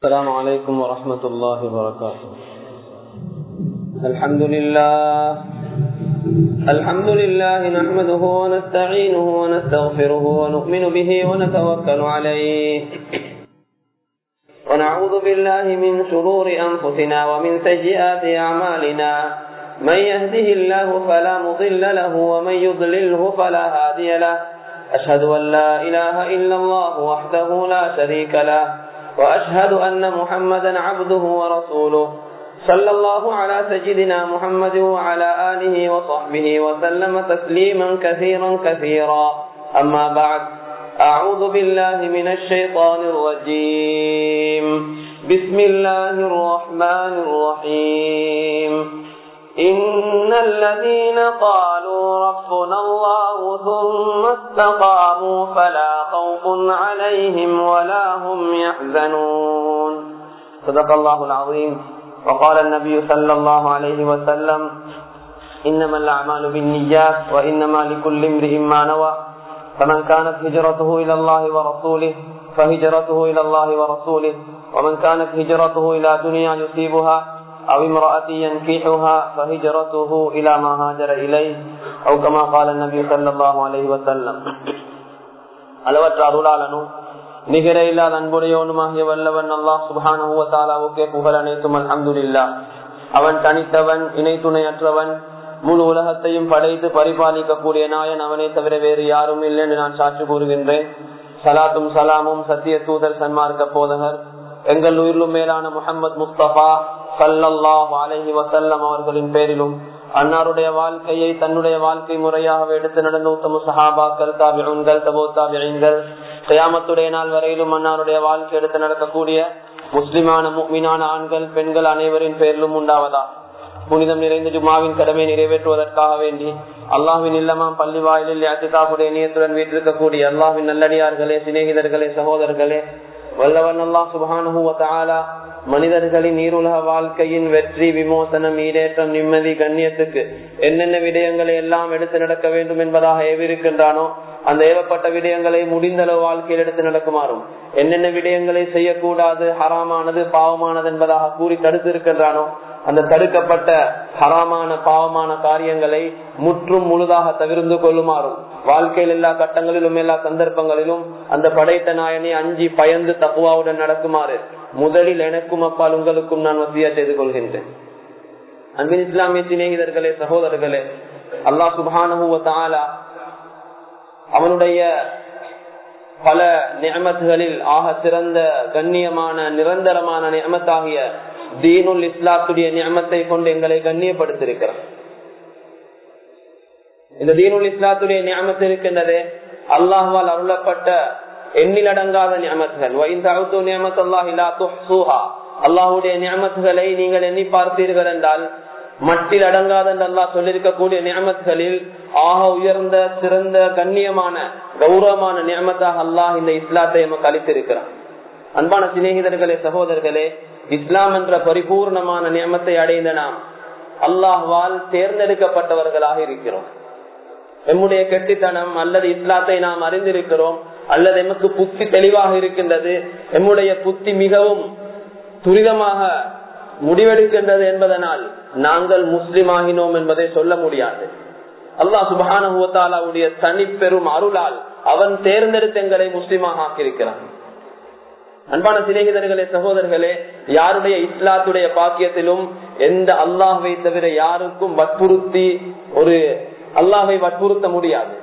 السلام عليكم ورحمة الله وبركاته الحمد لله الحمد لله نحمده ونستعينه ونستغفره ونؤمن به ونتوكل عليه ونعوذ بالله من شرور أنفسنا ومن سيئات أعمالنا من يهده الله فلا مضل له ومن يضلله فلا هادي له أشهد أن لا إله إلا الله وحده لا شريك له وأشهد أن محمدا عبده ورسوله صلى الله على سيدنا محمد وعلى آله وصحبه وسلم تسليما كثيرا كثيرا أما بعد أعوذ بالله من الشيطان الرجيم بسم الله الرحمن الرحيم إن الذين قالوا ربنا الله ثم استقاموا فلا خوف عليهم ولا هم يحزنون صدق الله العظيم وقال النبي صلى الله عليه وسلم إنما الأعمال بالنيات وإنما لكل امرئ ما نوى فمن كانت هجرته إلى الله ورسوله فهجرته إلى الله ورسوله ومن كانت هجرته إلى دنيا يصيبها أو امرأة ينكحها فهجرته إلى ما هاجر إليه أو كما قال النبي صلى الله عليه وسلم அளவற்ற அருளாளனும் நிகர இல்லாத அன்புடையவனுமாகிய வல்லவன் அல்லாஹ் சுபானுவத்தாலாவுக்கே புகழ் அனைத்தும் அல்ஹம்துல்லா அவன் தனித்தவன் இணை துணையற்றவன் முழு உலகத்தையும் படைத்து பரிபாலிக்கக்கூடிய நாயன் அவனை தவிர வேறு யாரும் இல்லை என்று நான் சாட்சி கூறுகின்றேன் சலாத்தும் சலாமும் சத்திய தூதர் சன்மார்க்க போதகர் எங்கள் உயிரிலும் மேலான முகமது முஸ்தபா சல்லல்லாஹ் அலஹி வசல்லம் அவர்களின் பேரிலும் அன்னாருடைய வாழ்க்கையை தன்னுடைய வாழ்க்கை முறையாக எடுத்து நடந்த உத்தம சஹாபாக்கள் தாபிகள் தபோ தாபிகள் கயாமத்துடைய நாள் வரையிலும் அன்னாருடைய வாழ்க்கை எடுத்து நடக்கக்கூடிய முஸ்லிமான மீனான ஆண்கள் பெண்கள் அனைவரின் பேரிலும் உண்டாவதா புனிதம் நிறைந்த ஜுமாவின் கடமை நிறைவேற்றுவதற்காக வேண்டி அல்லாஹின் இல்லமாம் பள்ளி வாயிலில் அத்திகாப்புடைய நியத்துடன் வீட்டிருக்கக்கூடிய அல்லாஹின் நல்லடியார்களே சிநேகிதர்களே சகோதரர்களே வல்லவன் அல்லாஹ் சுபானுவத்தாலா மனிதர்களின் நீருலக வாழ்க்கையின் வெற்றி விமோசனம் ஈடேற்றம் நிம்மதி கண்ணியத்துக்கு என்னென்ன விடயங்களை எல்லாம் எடுத்து நடக்க வேண்டும் என்பதாக ஏவிருக்கின்றானோ அந்த ஏவப்பட்ட விடயங்களை முடிந்தளவு வாழ்க்கையில் எடுத்து நடக்குமாறும் என்னென்ன விடயங்களை செய்யக்கூடாது ஹராமானது பாவமானது என்பதாக கூறி தடுத்து இருக்கின்றானோ அந்த தடுக்கப்பட்ட ஹராமான பாவமான காரியங்களை முற்றும் முழுதாக தவிர்ந்து கொள்ளுமாறும் வாழ்க்கையில் எல்லா கட்டங்களிலும் எல்லா சந்தர்ப்பங்களிலும் அந்த படைத்த நாயனை அஞ்சி பயந்து தப்புவாவுடன் நடக்குமாறு முதலில் எனக்கும் அப்பால் உங்களுக்கும் நான் வசியா செய்து கொள்கின்றேன் அன்பின் இஸ்லாமிய சிநேகிதர்களே சகோதரர்களே அல்லா சுபானுவ அவனுடைய பல நியமத்துகளில் ஆக சிறந்த கண்ணியமான நிரந்தரமான நியமத்தாகிய தீனுல் இஸ்லாத்துடைய நியமத்தை கொண்டு எங்களை கண்ணியப்படுத்திருக்கிறார் இந்த தீனுல் இஸ்லாத்துடைய நியமத்து இருக்கின்றது அல்லாஹால் அருளப்பட்ட எண்ணிலடங்காத நியமத்துகள் அல்லாஹுடைய நியமத்துகளை நீங்கள் எண்ணி பார்த்தீர்கள் என்றால் மட்டில் அடங்காத என்று அல்லாஹ் சொல்லியிருக்கக்கூடிய நியமத்துகளில் ஆக உயர்ந்த சிறந்த கண்ணியமான கௌரவமான நியமத்தாக அல்லாஹ் இந்த இஸ்லாத்தை நமக்கு அளித்திருக்கிறான் அன்பான சிநேகிதர்களே சகோதரர்களே இஸ்லாம் என்ற பரிபூர்ணமான நியமத்தை அடைந்த நாம் அல்லாஹ்வால் தேர்ந்தெடுக்கப்பட்டவர்களாக இருக்கிறோம் எம்முடைய கெட்டித்தனம் அல்லது இஸ்லாத்தை நாம் அறிந்திருக்கிறோம் அல்லது எமக்கு புத்தி தெளிவாக இருக்கின்றது எம்முடைய புத்தி மிகவும் துரிதமாக முடிவெடுக்கின்றது என்பதனால் நாங்கள் முஸ்லிம் ஆகினோம் என்பதை சொல்ல முடியாது அல்லாஹ் சுபானுடைய தனி பெரும் அருளால் அவன் தேர்ந்தெடுத்து எங்களை முஸ்லிமாக ஆக்கியிருக்கிறான் அன்பான சிநேகிதர்களே சகோதரர்களே யாருடைய இஸ்லாத்துடைய பாக்கியத்திலும் எந்த அல்லாஹை தவிர யாருக்கும் வற்புறுத்தி ஒரு அல்லாஹை வற்புறுத்த முடியாது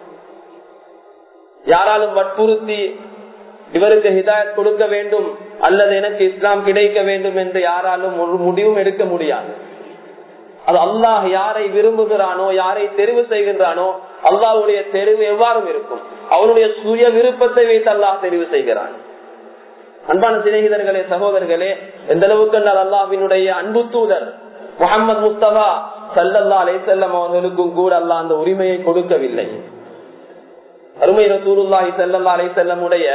யாராலும் வற்புறுத்தி இவருக்கு ஹிதாயத் கொடுக்க வேண்டும் அல்லது எனக்கு இஸ்லாம் கிடைக்க வேண்டும் என்று யாராலும் ஒரு முடிவும் எடுக்க முடியாது அது அல்லாஹ் யாரை விரும்புகிறானோ யாரை தெரிவு செய்கின்றானோ அல்லாஹுடைய தெரிவு எவ்வாறும் இருக்கும் அவனுடைய சுய விருப்பத்தை வைத்து அல்லாஹ் தெரிவு செய்கிறான் அன்பான சிநேகிதர்களே சகோதரர்களே எந்த அளவுக்கு அல்லாஹினுடைய அன்பு தூதர் முகமது முஸ்தபா சல்லல்லா அலை செல்லம் அவர்களுக்கும் கூட அல்லா அந்த உரிமையை கொடுக்கவில்லை அருமை ரசூருல்லாஹி செல்லல்லா அலை செல்லமுடைய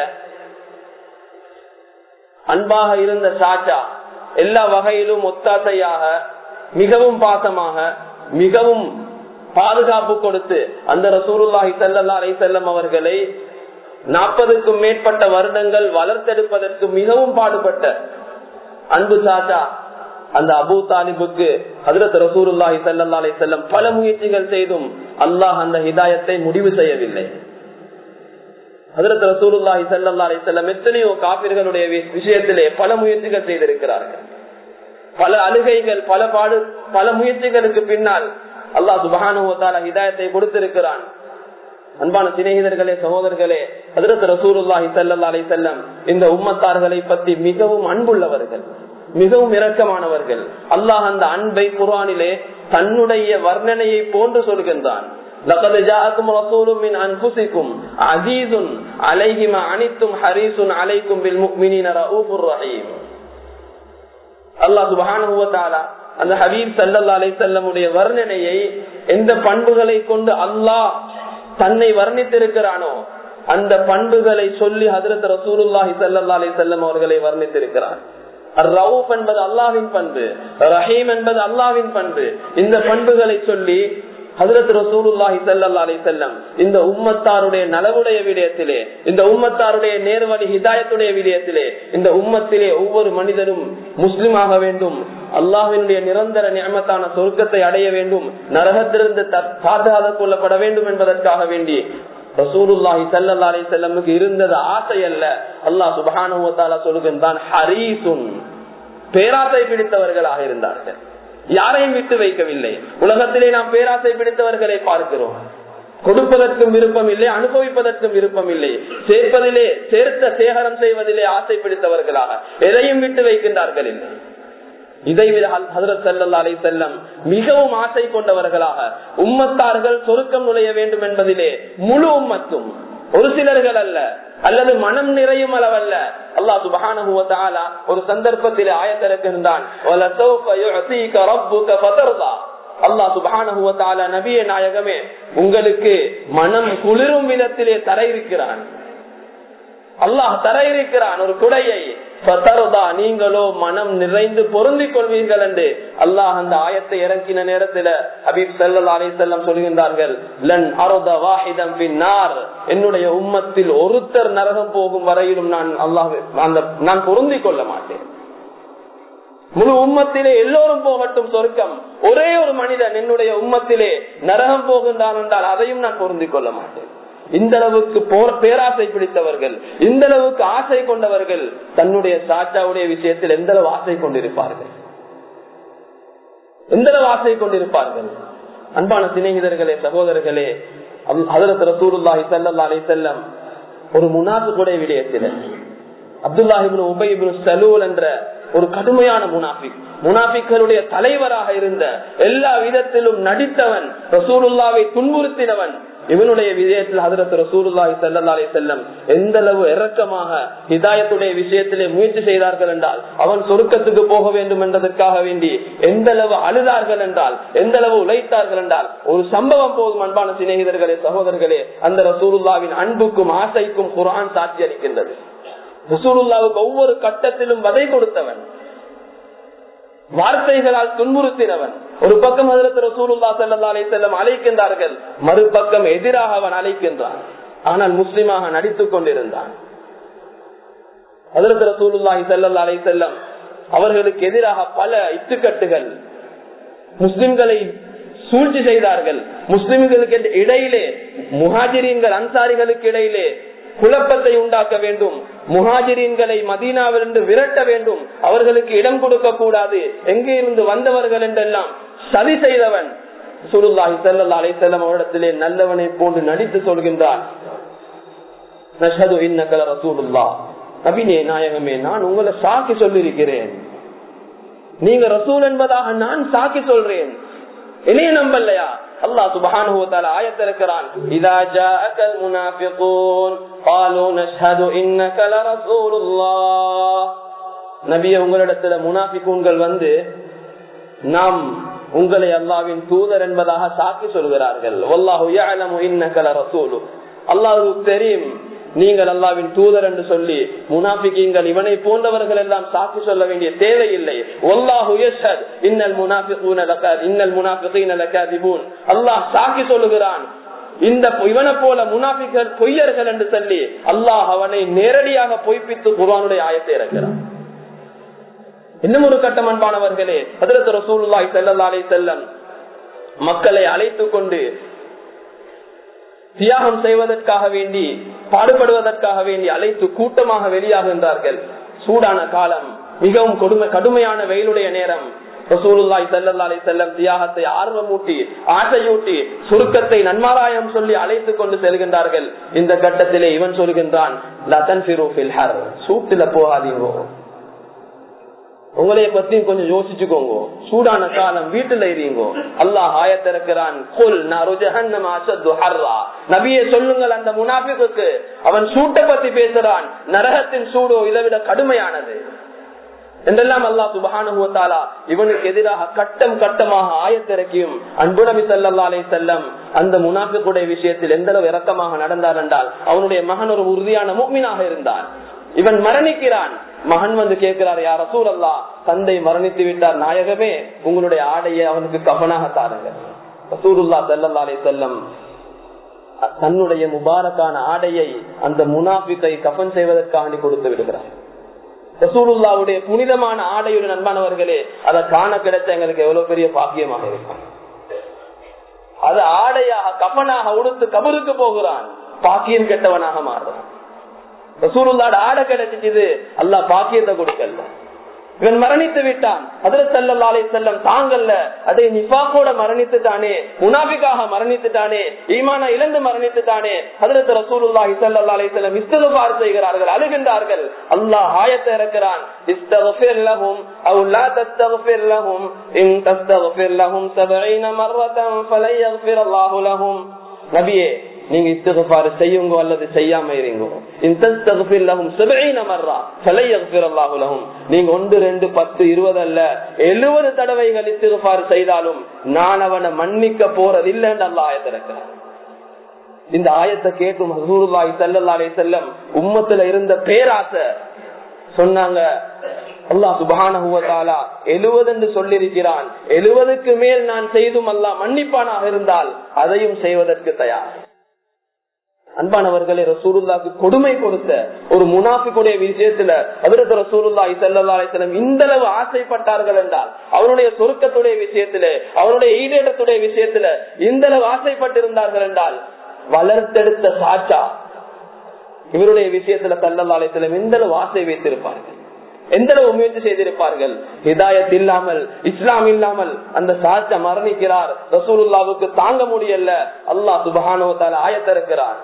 அன்பாக இருந்த சாச்சா எல்லா வகையிலும் ஒத்தாசையாக மிகவும் பாசமாக மிகவும் பாதுகாப்பு கொடுத்து அந்த ரசூருல்லாஹி சல்லா அலை செல்லம் அவர்களை நாற்பதுக்கும் மேற்பட்ட வருடங்கள் வளர்த்தெடுப்பதற்கு மிகவும் பாடுபட்ட அன்பு சாச்சா அந்த அபு தாலிபுக்கு ஹதரத் ரசூருல்லாஹி சல்லா அலி செல்லம் பல முயற்சிகள் செய்தும் அல்லாஹ் அந்த ஹிதாயத்தை முடிவு செய்யவில்லை ஹதரத் ரசூருல்லாஹி சல்லா அலி செல்லம் எத்தனையோ காப்பிர்களுடைய விஷயத்திலே பல முயற்சிகள் செய்திருக்கிறார்கள் பல அழுகைகள் பல பாடு பல முயற்சிகளுக்கு பின்னால் அல்லாஹ் சுபகானுவத்தால ஹிதாயத்தை கொடுத்திருக்கிறான் அன்பான சிநேகிதர்களே சகோதரர்களே ஹதரத் ரசூருல்லாஹி சல்லா அலி செல்லம் இந்த உம்மத்தார்களை பற்றி மிகவும் அன்புள்ளவர்கள் மிகவும் இரக்கமானவர்கள் அல்லாஹ் அந்த அன்பை குரானிலே தன்னுடைய வர்ணனையை போன்று சொல்கின்றான் لقد جاءكم رسول من انفسكم عزيز عليه ما عنتم حريص عليكم بالمؤمنين رؤوف رحيم அல்லாஹ் சுபஹானஹு வ தஆலா அந்த ஹபீப் ஸல்லல்லாஹு அலைஹி வஸல்லமுடைய வர்ணனையை எந்த பண்புகளை கொண்டு அல்லாஹ் தன்னை வர்ணித்திருக்கிறானோ அந்த பண்புகளை சொல்லி ஹதரத் ரசூலுல்லாஹி ஸல்லல்லாஹு அலைஹி வஸல்லம் அவர்களை வர்ணித்திருக்கிறார் ரவுப் என்பது அல்லாவின் பண்பு ரஹீம் என்பது அல்லாவின் பண்பு இந்த பண்புகளை சொல்லி ஹதரத் ரசூலுல்லாஹி சல்லா அலி செல்லம் இந்த உம்மத்தாருடைய நலவுடைய விடயத்திலே இந்த உம்மத்தாருடைய நேர்வழி ஹிதாயத்துடைய விடயத்திலே இந்த உம்மத்திலே ஒவ்வொரு மனிதரும் முஸ்லிமாக வேண்டும் அல்லாஹினுடைய நிரந்தர நியமத்தான சொர்க்கத்தை அடைய வேண்டும் நரகத்திலிருந்து பாதுகாத்துக் கொள்ளப்பட வேண்டும் என்பதற்காக வேண்டி ரசூலுல்லாஹி சல்லா அலி செல்லமுக்கு இருந்தது ஆசை அல்ல அல்லாஹ் சுபஹானுவத்தாலா சொல்லுகின்றான் ஹரீசுன் பேராசை பிடித்தவர்களாக இருந்தார்கள் யாரையும் விட்டு வைக்கவில்லை உலகத்திலே நாம் பேராசை பிடித்தவர்களை பார்க்கிறோம் கொடுப்பதற்கும் விருப்பம் இல்லை அனுபவிப்பதற்கும் விருப்பம் இல்லை சேர்ப்பதிலே சேர்த்த சேகரம் செய்வதிலே ஆசை பிடித்தவர்களாக எதையும் விட்டு வைக்கின்றார்கள் இல்லை இதை ஹசரத் சல்லா அலை செல்லம் மிகவும் ஆசை கொண்டவர்களாக உம்மத்தார்கள் சொருக்கம் நுழைய வேண்டும் என்பதிலே முழு உம்மத்தும் ஒரு சிலர்கள் அல்ல அல்லது மனம் நிறையும் அளவல்ல அல்லா சுபகான ஒரு சந்தர்ப்பத்தில் ஆயத்திறக்கின்றான் அல்லா சுபகான நபிய நாயகமே உங்களுக்கு மனம் குளிரும் விதத்திலே தர இருக்கிறான் அல்லாஹ் தர இருக்கிறான் ஒரு குடையை நீங்களோ மனம் நிறைந்து பொருந்திக் கொள்வீர்கள் என்று அல்லாஹ் அந்த ஆயத்தை இறக்கின நேரத்தில் ஹபீப் சல்லா அலி செல்லம் சொல்கின்றார்கள் என்னுடைய உம்மத்தில் ஒருத்தர் நரகம் போகும் வரையிலும் நான் அல்லாஹ் அந்த நான் பொருந்திக் கொள்ள மாட்டேன் முழு உம்மத்திலே எல்லோரும் போகட்டும் சொர்க்கம் ஒரே ஒரு மனிதன் என்னுடைய உம்மத்திலே நரகம் போகின்றான் என்றால் அதையும் நான் பொருந்திக் கொள்ள மாட்டேன் இந்த அளவுக்கு போர் பேராசை பிடித்தவர்கள் இந்த அளவுக்கு ஆசை கொண்டவர்கள் தன்னுடைய சாச்சாவுடைய விஷயத்தில் எந்த அளவு ஆசை கொண்டிருப்பார்கள் எந்த அளவு ஆசை கொண்டிருப்பார்கள் அன்பான சிநேகிதர்களே சகோதரர்களே ஹதரத் ரசூலுல்லாஹி ஸல்லல்லாஹு அலைஹி வஸல்லம் ஒரு முனாஃபிக் கூட விடயத்தில் அப்துல்லாஹிபின் உபயிபின் சலூல் என்ற ஒரு கடுமையான முனாஃபிக் முனாஃபிக்களுடைய தலைவராக இருந்த எல்லா விதத்திலும் நடித்தவன் ரசூலுல்லாவை துன்புறுத்தினவன் இவனுடைய விஜயத்தில் ஹதரத் ரசூலுல்லாஹி ஸல்லல்லாஹு அலைஹி வஸல்லம் எந்த அளவு இரக்கமாக ஹிதாயத்துடைய விஷயத்திலே முயற்சி செய்தார்கள் என்றால் அவன் சொருக்கத்துக்கு போக வேண்டும் என்பதற்காக வேண்டி எந்த அளவு அழுதார்கள் என்றால் எந்த அளவு உழைத்தார்கள் என்றால் ஒரு சம்பவம் போதும் அன்பான சிநேகிதர்களே சகோதரர்களே அந்த ரசூலுல்லாவின் அன்புக்கும் ஆசைக்கும் குரான் சாட்சி அளிக்கின்றது ரசூலுல்லாவுக்கு ஒவ்வொரு கட்டத்திலும் வதை கொடுத்தவன் வார்த்தைகளால் துன்புறுத்தினவன் ஒரு பக்கம் அதிரத்து ரசூலுல்லா சல்லா அலை செல்லம் அழைக்கின்றார்கள் மறுபக்கம் எதிராக அவன் அழைக்கின்றான் ஆனால் முஸ்லிமாக நடித்துக் கொண்டிருந்தான் அதிரத்து ரசூலுல்லாஹி சல்லா அலை செல்லம் அவர்களுக்கு எதிராக பல இட்டுக்கட்டுகள் முஸ்லிம்களை சூழ்ச்சி செய்தார்கள் முஸ்லிம்களுக்கு இடையிலே முஹாஜிரீன்கள் அன்சாரிகளுக்கு இடையிலே குழப்பத்தை உண்டாக்க வேண்டும் முஹாஜிரீன்களை மதீனாவிலிருந்து விரட்ட வேண்டும் அவர்களுக்கு இடம் கொடுக்க கூடாது எங்கே இருந்து வந்தவர்கள் என்றெல்லாம் சதி செய்தவன் சுருல்லாஹி சல்லா அலை செல்லம் அவரிடத்திலே நல்லவனை போன்று நடித்து சொல்கின்றான் நபினே நாயகமே நான் உங்களை சாக்கி சொல்லிருக்கிறேன் நீங்க ரசூல் என்பதாக நான் சாக்கி சொல்றேன் இணைய நம்பலையா அல்லாஹ் சுப்ஹானஹு வ தஆலா ஆயத் இருக்கிறான் இதா ஜாஅகல் முனாஃபிகூன் قالوا نشهد انك لرسول الله நபியே உங்களிடத்துல முனாஃபிகூன்கள் வந்து நாம் உங்களை அல்லாவின் தூதர் என்பதாக சாக்கி சொல்கிறார்கள் வல்லாஹு யஅலமு இன்னக லரசூலு அல்லாஹ்வுக்கு தெரியும் நீங்கள் அல்லாவின் தூதர் என்று சொல்லி முனாபிக்கீங்கள் இவனை போன்றவர்கள் எல்லாம் சாக்கி சொல்ல வேண்டிய தேவையில்லை இன்னல் இன்னல் முனாபிகீன் அல்லாஹ் சாக்கி சொல்லுகிறான் இந்த இவனை போல முனாபிகள் பொய்யர்கள் என்று சொல்லி அல்லாஹ் அவனை நேரடியாக பொய்ப்பித்து குர்வானுடைய ஆயத்தை இறக்கிறான் இன்னும் ஒரு கட்டம் அன்பானவர்களே அதிரத்து ரசூலுல்லாய் செல்லல்லாலே செல்லம் மக்களை அழைத்து கொண்டு தியாகம் செய்வதற்காக வேண்டி பாடுபடுவதற்காக வேண்டி அழைத்து கூட்டமாக வெளியாகின்றார்கள் சூடான காலம் மிகவும் கொடுமை கடுமையான வெயிலுடைய நேரம் ரசூலுல்லாய் சல்லா அலி செல்லம் தியாகத்தை ஆர்வமூட்டி ஆசையூட்டி சுருக்கத்தை நன்மாராயம் சொல்லி அழைத்து கொண்டு செல்கின்றார்கள் இந்த கட்டத்திலே இவன் சொல்கின்றான் லதன் சூட்டில போகாதீங்கோ உங்களைய பத்தி கொஞ்சம் யோசிச்சுக்கோங்க சூடான காலம் வீட்டுல இருங்கோ அல்லாஹ் ஆயத்திறக்கிறான் நபியை சொல்லுங்கள் அந்த முனாபிக்கு அவன் சூட்டை பத்தி பேசுறான் நரகத்தின் சூடோ இதை விட கடுமையானது என்றெல்லாம் அல்லா சுபகானுவத்தாலா இவனுக்கு எதிராக கட்டம் கட்டமாக ஆயத்திறக்கியும் அன்புடமி சல்லா அலை செல்லம் அந்த முனாஃபிக்குடைய விஷயத்தில் எந்த அளவு இறக்கமாக நடந்தார் என்றால் அவனுடைய மகன் ஒரு உறுதியான மூமினாக இருந்தான் இவன் மரணிக்கிறான் மகன் வந்து கேட்கிறார் யார் ரசூல் அல்லா தந்தை மரணித்து விட்டார் நாயகமே உங்களுடைய ஆடையை அவனுக்கு கவனாக தாருங்க ரசூருல்லா சல்லா அலை செல்லம் தன்னுடைய முபாரக்கான ஆடையை அந்த முனாஃபிக்கை கஃபன் செய்வதற்காக கொடுத்து விடுகிறார் ரசூலுல்லாவுடைய புனிதமான ஆடையுடன் அன்பானவர்களே அதை காண கிடைச்ச எங்களுக்கு எவ்வளவு பெரிய பாக்கியமாக இருக்கும் அது ஆடையாக கபனாக உடுத்து கபருக்கு போகிறான் பாக்கியம் கெட்டவனாக மாறுறான் ரசூலுல்லாட ஆடை கிடைச்சிச்சு அல்லா பாக்கியத்தை கொடுக்கல இவன் மரணித்து விட்டான் அதுல செல்லல்லாலே செல்லம் தாங்கல்ல அதை நிபாக்கோட மரணித்துட்டானே முனாபிக்காக மரணித்துட்டானே ஈமான இழந்து மரணித்துட்டானே அதுல ரசூலுல்லாஹி ஸல்லல்லாஹு அலைஹி வஸல்லம் இஸ்திக்பார் செய்கிறார்கள் அழுகின்றார்கள் அல்லாஹ் ஆயத்தை இறக்கிறான் இஸ்தக்ஃபிர் லஹும் அவ் லா தஸ்தக்ஃபிர் லஹும் இன் தஸ்தக்ஃபிர் லஹும் 70 மர்ரதன் ஃபலன் யக்ஃபிர் அல்லாஹு லஹும் நபியே நீங்க இஸ்திகபார் செய்யுங்க அல்லது செய்யாம இருங்க நீங்க ஒன்று ரெண்டு பத்து இருபது அல்ல எழுபது தடவைகள் இஸ்திகபார் செய்தாலும் நான் அவனை மன்னிக்க போறது இல்லைன்னு அல்ல ஆயத்திருக்கிறான் இந்த ஆயத்தை கேட்கும் ஹசூருல்லாய் செல்லல்லாலே செல்லம் உம்மத்துல இருந்த பேராசை சொன்னாங்க அல்லா சுபானா எழுபது என்று சொல்லியிருக்கிறான் எழுபதுக்கு மேல் நான் செய்தும் அல்லா மன்னிப்பானாக இருந்தால் அதையும் செய்வதற்கு தயார் அன்பானவர்களே ரசூலுல்லாக்கு கொடுமை கொடுத்த ஒரு முனாஃபிக்குடைய விஷயத்துல அதிரத்த ரசூலுல்லா இசல்லாசலம் இந்த அளவு ஆசைப்பட்டார்கள் என்றால் அவருடைய சொருக்கத்துடைய விஷயத்துல அவருடைய ஈடேற்றத்துடைய விஷயத்துல இந்த அளவு ஆசைப்பட்டிருந்தார்கள் என்றால் வளர்த்தெடுத்த சாச்சா இவருடைய விஷயத்துல சல்லல்லாசலம் எந்த அளவு ஆசை வைத்திருப்பார்கள் எந்த அளவு முயற்சி செய்திருப்பார்கள் ஹிதாயத் இல்லாமல் இஸ்லாம் இல்லாமல் அந்த சாட்ச மரணிக்கிறார் ரசூலுல்லாவுக்கு தாங்க முடியல அல்லாஹ் சுபஹானுவத்தால ஆயத்திருக்கிறார்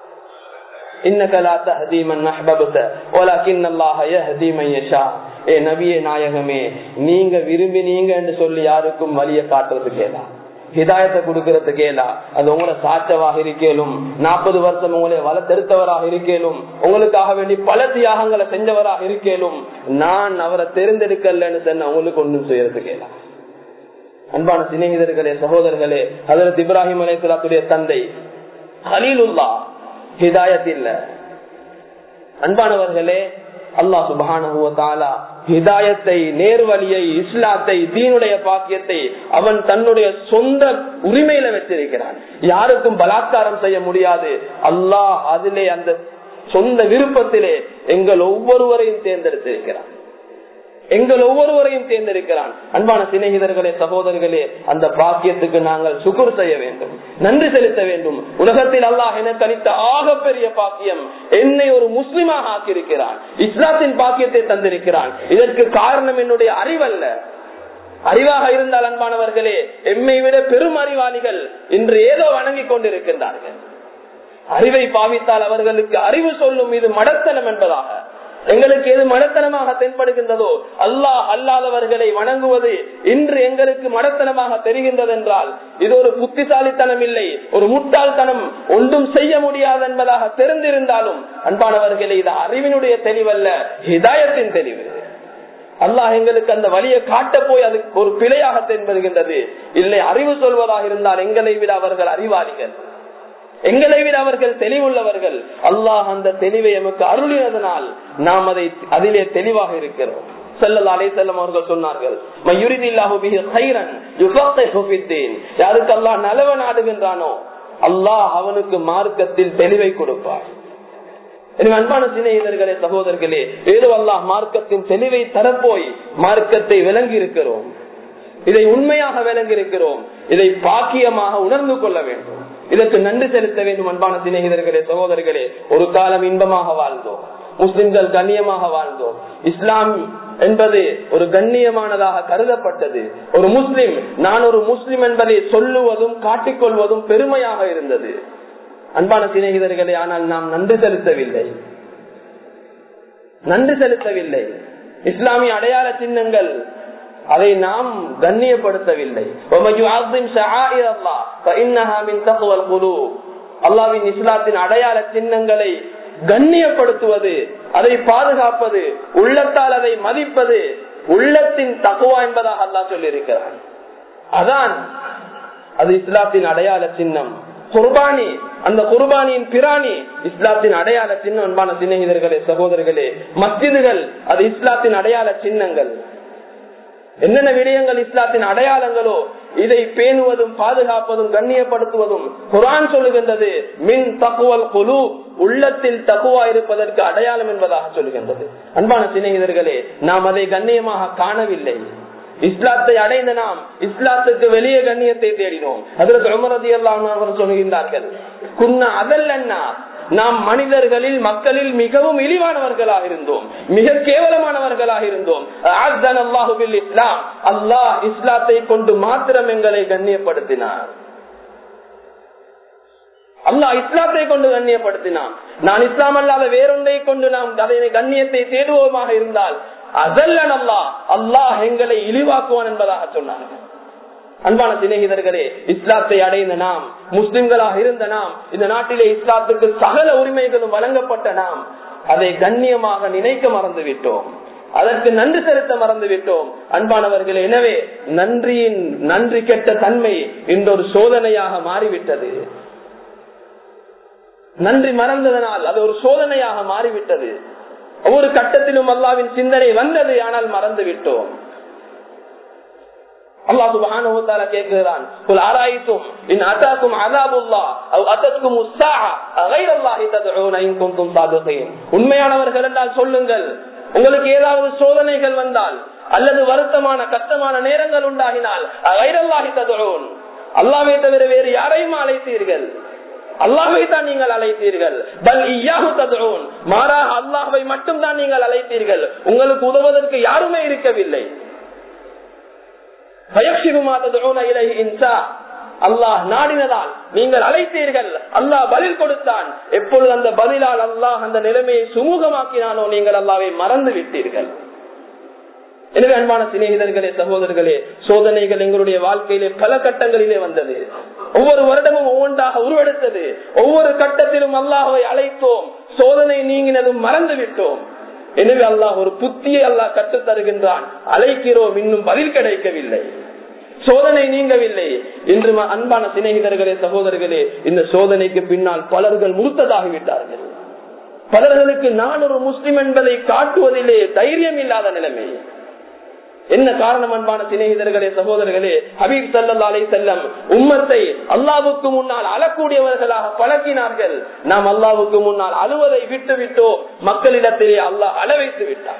நாயகமே நீங்க விரும்பினீங்க என்று சொல்லி யாருக்கும் வழிய காட்டுறது கேளா ஹிதாயத்தை கொடுக்கறது கேளா அது உங்களை சாட்சவாக இருக்கலும் நாற்பது வருஷம் உங்களை வளர்த்தெடுத்தவராக இருக்கலும் உங்களுக்காக வேண்டி பல தியாகங்களை செஞ்சவராக இருக்கலும் நான் அவரை தெரிந்தெடுக்கலன்னு சொன்ன உங்களுக்கு ஒன்றும் செய்யறது கேளா அன்பான சிநேகிதர்களே சகோதரர்களே அதற்கு இப்ராஹிம் அலைத்துடைய தந்தை ஹலீலுல்லா ஹிதாயத் இல்ல அன்பானவர்களே அல்லா சுபானா ஹிதாயத்தை நேர்வழியை இஸ்லாத்தை தீனுடைய பாக்கியத்தை அவன் தன்னுடைய சொந்த உரிமையில வச்சிருக்கிறான் யாருக்கும் பலாத்காரம் செய்ய முடியாது அல்லாஹ் அதிலே அந்த சொந்த விருப்பத்திலே எங்கள் ஒவ்வொருவரையும் தேர்ந்தெடுத்திருக்கிறான் எங்கள் ஒவ்வொருவரையும் தேர்ந்தெடுக்கிறான் அன்பான சிநேகிதர்களே சகோதரர்களே அந்த பாக்கியத்துக்கு நாங்கள் சுகுர் செய்ய வேண்டும் நன்றி செலுத்த வேண்டும் உலகத்தில் அல்லாஹ் எனக்கு அளித்த ஆகப்பெரிய பாக்கியம் என்னை ஒரு முஸ்லிமாக ஆக்கியிருக்கிறான் இஸ்லாத்தின் பாக்கியத்தை தந்திருக்கிறான் இதற்கு காரணம் என்னுடைய அறிவல்ல அறிவாக இருந்தால் அன்பானவர்களே எம்மை விட பெரும் அறிவாளிகள் இன்று ஏதோ வணங்கி கொண்டிருக்கின்றார்கள் அறிவை பாவித்தால் அவர்களுக்கு அறிவு சொல்லும் இது மடத்தனம் என்பதாக எங்களுக்கு எது மடத்தனமாக தென்படுகின்றதோ அல்லாஹ் அல்லாதவர்களை வணங்குவது இன்று எங்களுக்கு மடத்தனமாக தெரிகின்றது என்றால் இது ஒரு புத்திசாலித்தனம் இல்லை ஒரு முட்டாள்தனம் ஒன்றும் செய்ய முடியாது என்பதாக தெரிந்திருந்தாலும் அன்பானவர்களே இது அறிவினுடைய தெளிவல்ல ஹிதாயத்தின் தெளிவு அல்லாஹ் எங்களுக்கு அந்த வழியை காட்ட போய் அது ஒரு பிழையாக தென்படுகின்றது இல்லை அறிவு சொல்வதாக இருந்தால் எங்களை விட அவர்கள் அறிவாளிகள் எங்களை விட அவர்கள் தெளிவுள்ளவர்கள் அல்லாஹ் அந்த தெளிவை எமக்கு அருளினதனால் நாம் அதை அதிலே தெளிவாக இருக்கிறோம் செல்லலாலே செல்லம் அவர்கள் சொன்னார்கள் யாருக்கு அல்லாஹ் நலவ நாடுகின்றானோ அல்லாஹ் அவனுக்கு மார்க்கத்தில் தெளிவை கொடுப்பார் எனவே அன்பான சிநேகிதர்களே சகோதரர்களே ஏதோ அல்லாஹ் மார்க்கத்தின் தெளிவை தரப்போய் மார்க்கத்தை விளங்கி இருக்கிறோம் இதை உண்மையாக விளங்கி இருக்கிறோம் இதை பாக்கியமாக உணர்ந்து கொள்ள வேண்டும் இதற்கு நன்றி செலுத்த வேண்டும் அன்பான சிநேகிதர்களே சகோதரர்களே ஒரு காலம் இன்பமாக வாழ்ந்தோம் முஸ்லிம்கள் கண்ணியமாக வாழ்ந்தோம் இஸ்லாம் என்பது ஒரு கண்ணியமானதாக கருதப்பட்டது ஒரு முஸ்லிம் நான் ஒரு முஸ்லிம் என்பதை சொல்லுவதும் காட்டிக்கொள்வதும் பெருமையாக இருந்தது அன்பான சிநேகிதர்களே ஆனால் நாம் நன்றி செலுத்தவில்லை நன்றி செலுத்தவில்லை இஸ்லாமிய அடையாள சின்னங்கள் அதை நாம் கண்ணியப்படுத்தவில்லை அல்லாவின் இஸ்லாத்தின் அடையாள சின்னங்களை கண்ணியப்படுத்துவது அதை பாதுகாப்பது உள்ளத்தால் அதை மதிப்பது உள்ளத்தின் தக்குவா என்பதாக அல்லா சொல்லியிருக்கிறார் அதான் அது இஸ்லாத்தின் அடையாள சின்னம் குர்பானி அந்த குர்பானியின் பிராணி இஸ்லாத்தின் அடையாள சின்னம் அன்பான சிநேகிதர்களே சகோதரர்களே மஸ்ஜிதுகள் அது இஸ்லாத்தின் அடையாள சின்னங்கள் என்னென்ன விடயங்கள் இஸ்லாத்தின் அடையாளங்களோ இதை பேணுவதும் பாதுகாப்பதும் கண்ணியப்படுத்துவதும் குரான் சொல்லுகின்றது மின் தக்குவல் குழு உள்ளத்தில் தக்குவா இருப்பதற்கு அடையாளம் என்பதாக சொல்லுகின்றது அன்பான சிநேகிதர்களே நாம் அதை கண்ணியமாக காணவில்லை இஸ்லாத்தை அடைந்த நாம் இஸ்லாத்துக்கு வெளியே கண்ணியத்தை தேடினோம் அதற்கு உமரதி எல்லாம் அவர் சொல்கின்றார்கள் குன்ன அதல்லன்னா நாம் மனிதர்களில் மக்களில் மிகவும் இழிவானவர்களாக இருந்தோம் மிக கேவலமானவர்களாக இருந்தோம் அல்லாஹுபில் இஸ்லாம் அல்லாஹ் இஸ்லாத்தை கொண்டு மாத்திரம் எங்களை கண்ணியப்படுத்தினார் அல்லாஹ் இஸ்லாத்தை கொண்டு கண்ணியப்படுத்தினான் நான் இஸ்லாம் அல்லாத வேறொன்றை கொண்டு நாம் அதனை கண்ணியத்தை தேடுவோமாக இருந்தால் அதல்லன் அல்லாஹ் அல்லாஹ் எங்களை இழிவாக்குவான் என்பதாக சொன்னார்கள் அன்பான சிநேகிதர்களே இஸ்லாத்தை அடைந்த நாம் முஸ்லிம்களாக இருந்த நாம் இந்த நாட்டிலே இஸ்லாத்துக்கு சகல உரிமைகளும் வழங்கப்பட்ட நாம் அதை கண்ணியமாக நினைக்க மறந்து விட்டோம் அதற்கு நன்றி செலுத்த மறந்து விட்டோம் அன்பானவர்களே எனவே நன்றியின் நன்றி கெட்ட தன்மை இன்றொரு சோதனையாக மாறிவிட்டது நன்றி மறந்ததனால் அது ஒரு சோதனையாக மாறிவிட்டது ஒவ்வொரு கட்டத்திலும் அல்லாவின் சிந்தனை வந்தது ஆனால் மறந்து விட்டோம் அல்லாஹ் சுப்ஹானஹு வ தஆலா கேக்குறான் குல் அராயிதும் இன் அதாக்கும் அஸாபுல்லாஹ் அவ் அத்தத்கும் உஸ்ஸாஅ அகைரல்லாஹி தத்ஊன இன் குன்தும் சாதிகீன் உண்மையானவர்கள் என்றால் சொல்லுங்கள் உங்களுக்கு ஏதாவது சோதனைகள் வந்தால் அல்லது வருத்தமான கஷ்டமான நேரங்கள் உண்டாகினால் அகைரல்லாஹி தத்ஊன் அல்லாஹ்வை தவிர வேறு யாரையும் அழைத்தீர்கள் அல்லாஹை தான் நீங்கள் அழைத்தீர்கள் பல் இயாஹு ததுன் மாறாக அல்லாஹை மட்டும் தான் நீங்கள் அழைத்தீர்கள் உங்களுக்கு உதவுவதற்கு யாருமே இருக்கவில்லை அல்லாஹ் நாடினதால் நீங்கள் அழைத்தீர்கள் அல்லாஹ் பதில் கொடுத்தான் எப்பொழுது அந்த பதிலால் அல்லாஹ் அந்த நிலைமையை சுமூகமாக்கினானோ நீங்கள் அல்லாவை மறந்து விட்டீர்கள் எனவே அன்பான சிநேகிதர்களே சகோதரர்களே சோதனைகள் எங்களுடைய வாழ்க்கையிலே பல கட்டங்களிலே வந்தது ஒவ்வொரு வருடமும் ஒவ்வொன்றாக உருவெடுத்தது ஒவ்வொரு கட்டத்திலும் அல்லாஹை அழைத்தோம் சோதனை நீங்கினதும் மறந்து விட்டோம் எனவே அல்லாஹ் ஒரு புத்தியை அல்லாஹ் கற்றுத் தருகின்றான் அழைக்கிறோம் இன்னும் பதில் கிடைக்கவில்லை சோதனை நீங்கவில்லை இன்று அன்பான சிநேகிதர்களே சகோதரர்களே இந்த சோதனைக்கு பின்னால் பலர்கள் முழுத்ததாகிவிட்டார்கள் பலர்களுக்கு நான் ஒரு முஸ்லிம் என்பதை காட்டுவதிலே தைரியம் இல்லாத நிலைமை என்ன காரணம் அன்பான சிநேகிதர்களே சகோதரர்களே ஹபீப் சல்லா அலை செல்லம் உம்மத்தை அல்லாவுக்கு முன்னால் அழக்கூடியவர்களாக பழக்கினார்கள் நாம் அல்லாவுக்கு முன்னால் அழுவதை விட்டு விட்டோ மக்களிடத்திலே அல்லாஹ் அள வைத்து விட்டார்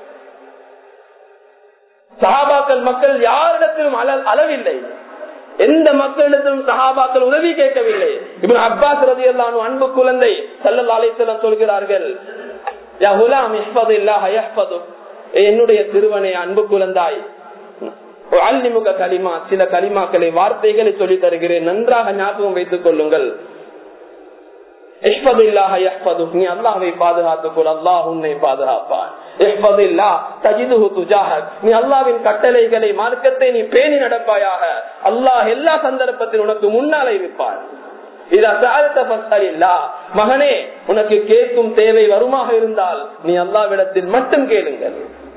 சஹாபாக்கள் மக்கள் யாரிடத்திலும் அளவில்லை எந்த மக்களிடத்திலும் சஹாபாக்கள் உதவி கேட்கவில்லை இப்ப அப்பாஸ் ரதி அல்லானு அன்பு குழந்தை சல்லல்லா அலைசல்லம் சொல்கிறார்கள் யா ஹுலாம் இஹ்பது இல்லாஹ யஹ்பது என்னுடைய திருவனை அன்பு குழந்தாய் அல்லிமுக களிமா சில களிமாக்களை வார்த்தைகளை சொல்லி தருகிறேன் நன்றாக ஞாபகம் வைத்துக் கொள்ளுங்கள் நீ அல்லாஹை பாதுகாத்துக்கொள் அல்லாஹ் உன்னை பாதுகாப்பான் நீ அல்லாவின் கட்டளைகளை மார்க்கத்தை நீ பேணி நடப்பாயாக அல்லாஹ் எல்லா சந்தர்ப்பத்தில் உனக்கு முன்னால் இருப்பான் மகனே உனக்கு கேட்கும் தேவை வருமாக இருந்தால் நீ அல்லாவிடத்தில் மட்டும் கேளுங்கள்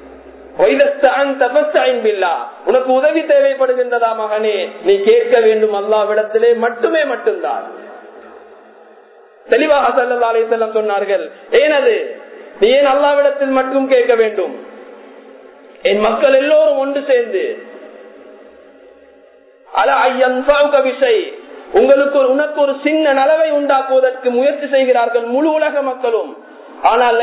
உனக்கு உதவி தேவைப்படுகின்றதா மகனே நீ கேட்க வேண்டும் அல்லாவிடத்திலே மட்டுமே மட்டும்தான் தெளிவாக சல்லா அலிசல்லம் சொன்னார்கள் ஏனது நீ ஏன் அல்லாவிடத்தில் மட்டும் கேட்க வேண்டும் என் மக்கள் எல்லோரும் ஒன்று சேர்ந்து அல ஐயன் விஷை உங்களுக்கு உனக்கு ஒரு சின்ன நலவை உண்டாக்குவதற்கு முயற்சி செய்கிறார்கள் முழு உலக மக்களும் ஆனால்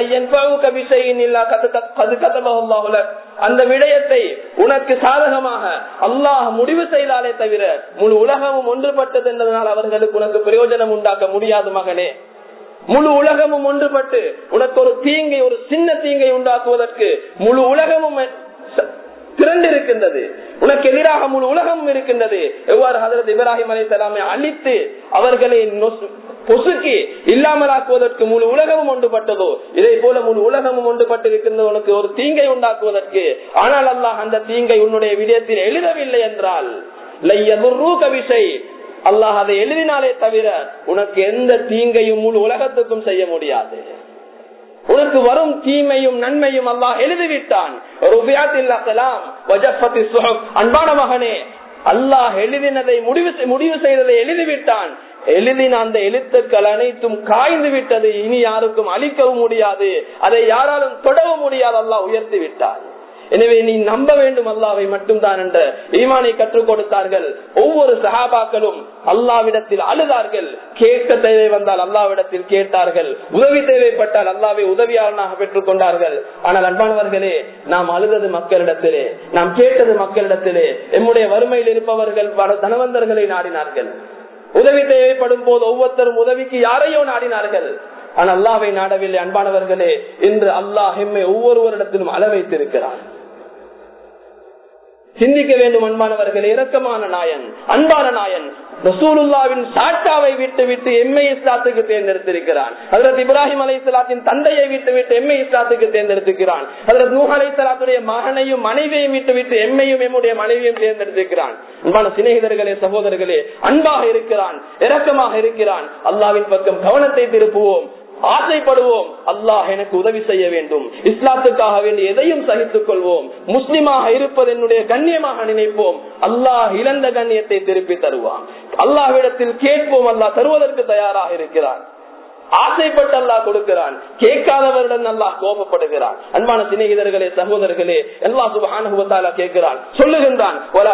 அந்த விடயத்தை உனக்கு சாதகமாக அல்லாஹ் முடிவு செய்தாலே தவிர முழு உலகமும் ஒன்றுபட்டது என்பதனால் அவர்களுக்கு உனக்கு பிரயோஜனம் உண்டாக்க முடியாது மகனே முழு உலகமும் ஒன்றுபட்டு உனக்கு ஒரு தீங்கை ஒரு சின்ன தீங்கை உண்டாக்குவதற்கு முழு உலகமும் திரண்டிருக்கின்றது உனக்கு எதிராக முழு உலகமும் இருக்கின்றது எவ்வாறு ஹதரத் இப்ராஹிம் அலி சலாமை அழித்து அவர்களை பொசுக்கி இல்லாமலாக்குவதற்கு முழு உலகமும் ஒன்றுபட்டதோ இதே போல முழு உலகமும் ஒன்றுபட்டிருக்கின்றது உனக்கு ஒரு தீங்கை உண்டாக்குவதற்கு ஆனால் அல்லாஹ் அந்த தீங்கை உன்னுடைய விடயத்தில் எழுதவில்லை என்றால் விஷை அல்லாஹ் அதை எழுதினாலே தவிர உனக்கு எந்த தீங்கையும் முழு உலகத்துக்கும் செய்ய முடியாது உனக்கு வரும் தீமையும் நன்மையும் அல்லாஹ் எழுதிவிட்டான் அன்பான மகனே அல்லாஹ் எழுதினதை முடிவு முடிவு செய்ததை எழுதிவிட்டான் எழுதின அந்த எழுத்துக்கள் அனைத்தும் காய்ந்து விட்டது இனி யாருக்கும் அழிக்கவும் முடியாது அதை யாராலும் தொடவும் முடியாது அல்லாஹ் உயர்த்தி விட்டான் எனவே நீ நம்ப வேண்டும் அல்லாவை மட்டும்தான் என்ற ஈமானை கற்றுக் கொடுத்தார்கள் ஒவ்வொரு சகாபாக்களும் அல்லாவிடத்தில் அழுதார்கள் கேட்க தேவை வந்தால் அல்லாவிடத்தில் கேட்டார்கள் உதவி தேவைப்பட்டால் அல்லாவை உதவியாளனாக பெற்றுக் கொண்டார்கள் ஆனால் அன்பானவர்களே நாம் அழுதது மக்களிடத்திலே நாம் கேட்டது மக்களிடத்திலே எம்முடைய வறுமையில் இருப்பவர்கள் பல தனவந்தர்களை நாடினார்கள் உதவி தேவைப்படும் போது ஒவ்வொருத்தரும் உதவிக்கு யாரையோ நாடினார்கள் ஆனால் அல்லாவை நாடவில்லை அன்பானவர்களே இன்று அல்லாஹ் எம்மை ஒவ்வொருவரிடத்திலும் அள வைத்திருக்கிறார் சிந்திக்க வேண்டும் அன்பானவர்கள் இரக்கமான நாயன் அன்பான நாயன் ரசூலுல்லாவின் சாட்டாவை விட்டு விட்டு எம்ஐ இஸ்லாத்துக்கு தேர்ந்தெடுத்திருக்கிறான் அதற்கு இப்ராஹிம் அலை இஸ்லாத்தின் தந்தையை விட்டு விட்டு எம்ஐ இஸ்லாத்துக்கு தேர்ந்தெடுத்திருக்கிறான் அதற்கு நூஹ் அலை இஸ்லாத்துடைய மகனையும் மனைவியையும் விட்டு விட்டு எம்மையும் எம்முடைய மனைவியும் தேர்ந்தெடுத்திருக்கிறான் அன்பான சிநேகிதர்களே சகோதரர்களே அன்பாக இருக்கிறான் இரக்கமாக இருக்கிறான் அல்லாவின் பக்கம் கவனத்தை திருப்புவோம் ஆசைப்படுவோம் அல்லாஹ் எனக்கு உதவி செய்ய வேண்டும் இஸ்லாத்துக்காக வேண்டி எதையும் சகித்துக் கொள்வோம் முஸ்லிமாக இருப்பது என்னுடைய கண்ணியமாக நினைப்போம் அல்லாஹ் இழந்த கண்ணியத்தை திருப்பி தருவான் அல்லாஹ்விடத்தில் கேட்போம் அல்லாஹ் தருவதற்கு தயாராக இருக்கிறான் ஆசைப்பட்டு அல்லாஹ் கொடுக்கிறான் கேட்காதவருடன் அல்லாஹ் கோபப்படுகிறான் அன்பான சிநேகிதர்களே சகோதரர்களே எல்லா சுபானுபவத்தால கேட்கிறான் சொல்லுகின்றான்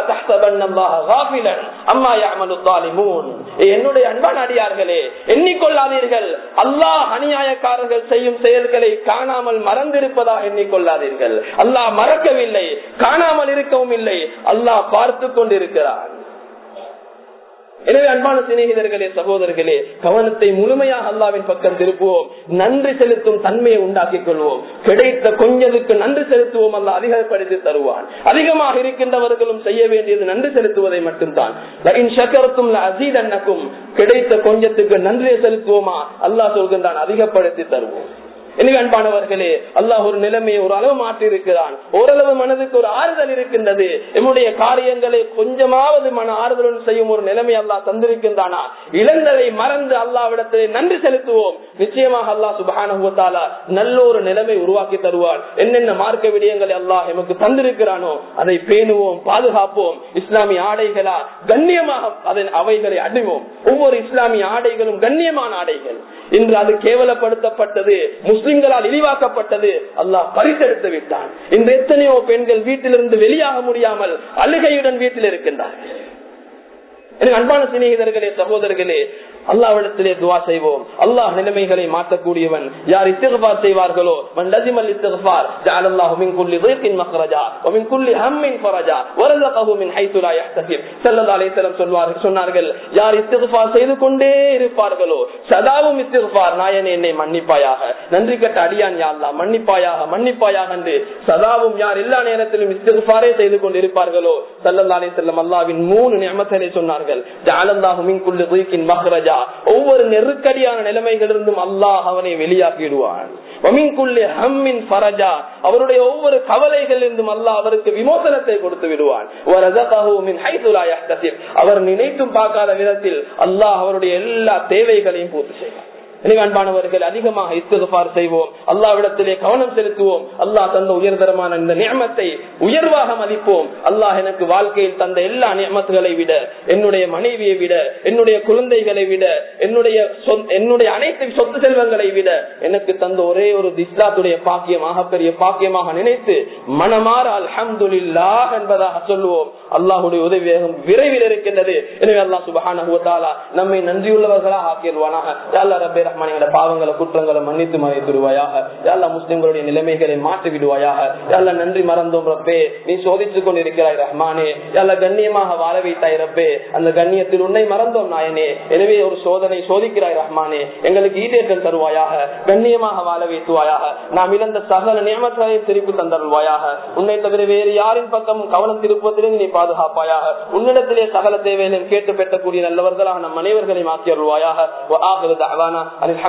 என்னுடைய அன்பான அடியார்களே எண்ணிக்கொள்ளாதீர்கள் அல்லாஹ் அநியாயக்காரர்கள் செய்யும் செயல்களை காணாமல் மறந்திருப்பதாக எண்ணிக்கொள்ளாதீர்கள் அல்லாஹ் மறக்கவில்லை காணாமல் இருக்கவும் இல்லை அல்லாஹ் பார்த்து கொண்டிருக்கிறான் எனவே அன்பான சிநேகிதர்களே சகோதரர்களே கவனத்தை முழுமையாக அல்லாவின் பக்கம் திருப்புவோம் நன்றி செலுத்தும் தன்மையை உண்டாக்கிக் கொள்வோம் கிடைத்த கொஞ்சத்துக்கு நன்றி செலுத்துவோம் அல்ல அதிகப்படுத்தி தருவான் அதிகமாக இருக்கின்றவர்களும் செய்ய வேண்டியது நன்றி செலுத்துவதை மட்டும்தான் அசீதன்னக்கும் கிடைத்த கொஞ்சத்துக்கு நன்றியை செலுத்துவோமா அல்லாஹ் சொல்கின்றான் அதிகப்படுத்தி தருவோம் எனவே அன்பானவர்களே அல்லாஹ் ஒரு நிலைமையை ஒரு அளவு மாற்றி இருக்கிறான் ஓரளவு மனதுக்கு ஒரு ஆறுதல் இருக்கின்றது என்னுடைய காரியங்களை கொஞ்சமாவது மன ஆறுதலுடன் செய்யும் ஒரு நிலைமை அல்லாஹ் தந்திருக்கின்றானா இழந்ததை மறந்து அல்லாவிடத்திலே நன்றி செலுத்துவோம் நிச்சயமாக அல்லாஹ் சுபானுவத்தாலா நல்ல ஒரு நிலைமை உருவாக்கி தருவார் என்னென்ன மார்க்க விடயங்களை அல்லாஹ் எமக்கு தந்திருக்கிறானோ அதை பேணுவோம் பாதுகாப்போம் இஸ்லாமிய ஆடைகளா கண்ணியமாக அதன் அவைகளை அடைவோம் ஒவ்வொரு இஸ்லாமிய ஆடைகளும் கண்ணியமான ஆடைகள் இன்று அது கேவலப்படுத்தப்பட்டது முஸ்லிம்களால் இழிவாக்கப்பட்டது அல்லாஹ் பரிசெடுத்து விட்டான் இன்று எத்தனையோ பெண்கள் வீட்டிலிருந்து வெளியாக முடியாமல் அழுகையுடன் வீட்டில் இருக்கின்றார்கள் எனக்கு அன்பான சிநேகிதர்களே சகோதரர்களே அல்லாவிடத்திலே துவா செய்வோம் அல்லாஹ் நிலைமைகளை மாற்றக்கூடியவன் யார் இஸ்திகபார் செய்வார்களோ மன் லசிமல் இஸ்திகபார் ஜஅல அல்லாஹு மின் குல்லி ضيقின் மக்ரஜா வ மின் குல்லி ஹம்மின் ஃபரஜா வரஸகஹு மின் ஹைத்து லா யஹ்தசிப் ஸல்லல்லாஹு அலைஹி வஸல்லம் சொல்வார்கள் சொன்னார்கள் யார் இஸ்திகபார் செய்து கொண்டே இருப்பார்களோ சதாவும் இஸ்திகபார் நாயனே என்னை மன்னிப்பாயாக நன்றி கட்ட அடியான் யா அல்லாஹ் மன்னிப்பாயாக மன்னிப்பாயாக என்று சதாவும் யார் எல்லா நேரத்திலும் இஸ்திகபாரே செய்து கொண்டு இருப்பார்களோ ஸல்லல்லாஹு அலைஹி வஸல்லம் அல்லாஹ்வின் மூணு நியமத்தை சொன்னார்கள் ஜஅல அல்லாஹு மின் குல்லி ضيقின் மக்ரஜா ஒவ்வொரு நெருக்கடியான நிலைமைகளிலிருந்தும் அல்லாஹ் அவனை வெளியாக்கிடுவான் அவருடைய ஒவ்வொரு கவலைகளிலிருந்தும் அல்லாஹ் அவருக்கு விமோசனத்தை கொடுத்து விடுவான் அவர் நினைத்தும் பார்க்காத விதத்தில் அல்லாஹ் அவருடைய எல்லா தேவைகளையும் பூர்த்தி செய்வார் அன்பானவர்கள் அதிகமாக இஸ்திகார் செய்வோம் அல்லாவிடத்திலே கவனம் செலுத்துவோம் அல்லாஹ் தந்த உயர்தரமான இந்த நியமத்தை உயர்வாக மதிப்போம் அல்லாஹ் எனக்கு வாழ்க்கையில் தந்த எல்லா நியமத்துகளை விட என்னுடைய மனைவியை விட என்னுடைய குழந்தைகளை விட என்னுடைய என்னுடைய அனைத்து சொத்து செல்வங்களை விட எனக்கு தந்த ஒரே ஒரு இஸ்லாத்துடைய பாக்கியமாக பெரிய பாக்கியமாக நினைத்து மனமாற அல்ஹம்துல்லா என்பதாக சொல்லுவோம் அல்லாஹுடைய உதவி விரைவில் இருக்கின்றது எனவே அல்லாஹ் சுபஹான நம்மை நன்றியுள்ளவர்களாக ஆக்கிடுவானாக ரப்பே ரஹ்மான் எங்களோட பாவங்களை குற்றங்களை மன்னித்து மறைத்துடுவாயாக யாழ்லா முஸ்லிம்களுடைய நிலைமைகளை மாற்றி விடுவாயாக யாழ்லா நன்றி மறந்தோம் ரப்பே நீ சோதித்துக் கொண்டிருக்கிறாய் ரஹ்மானே யாழ்லா கண்ணியமாக வாழ வைத்தாய் ரப்பே அந்த கண்ணியத்தில் உன்னை மறந்தோம் நாயனே எனவே ஒரு சோதனை சோதிக்கிறாய் ரஹ்மானே எங்களுக்கு ஈடேற்றம் தருவாயாக கண்ணியமாக வாழ வைத்துவாயாக நாம் இழந்த சகல நியமத்தையும் திருப்பி தந்தருவாயாக உன்னை தவிர வேறு யாரின் பக்கம் கவனம் திருப்பதிலும் நீ பாதுகாப்பாயாக உன்னிடத்திலே சகல தேவைகளையும் கேட்டு பெற்றக்கூடிய நல்லவர்களாக நம் அனைவர்களையும் ஆக்கியருள்வாயாக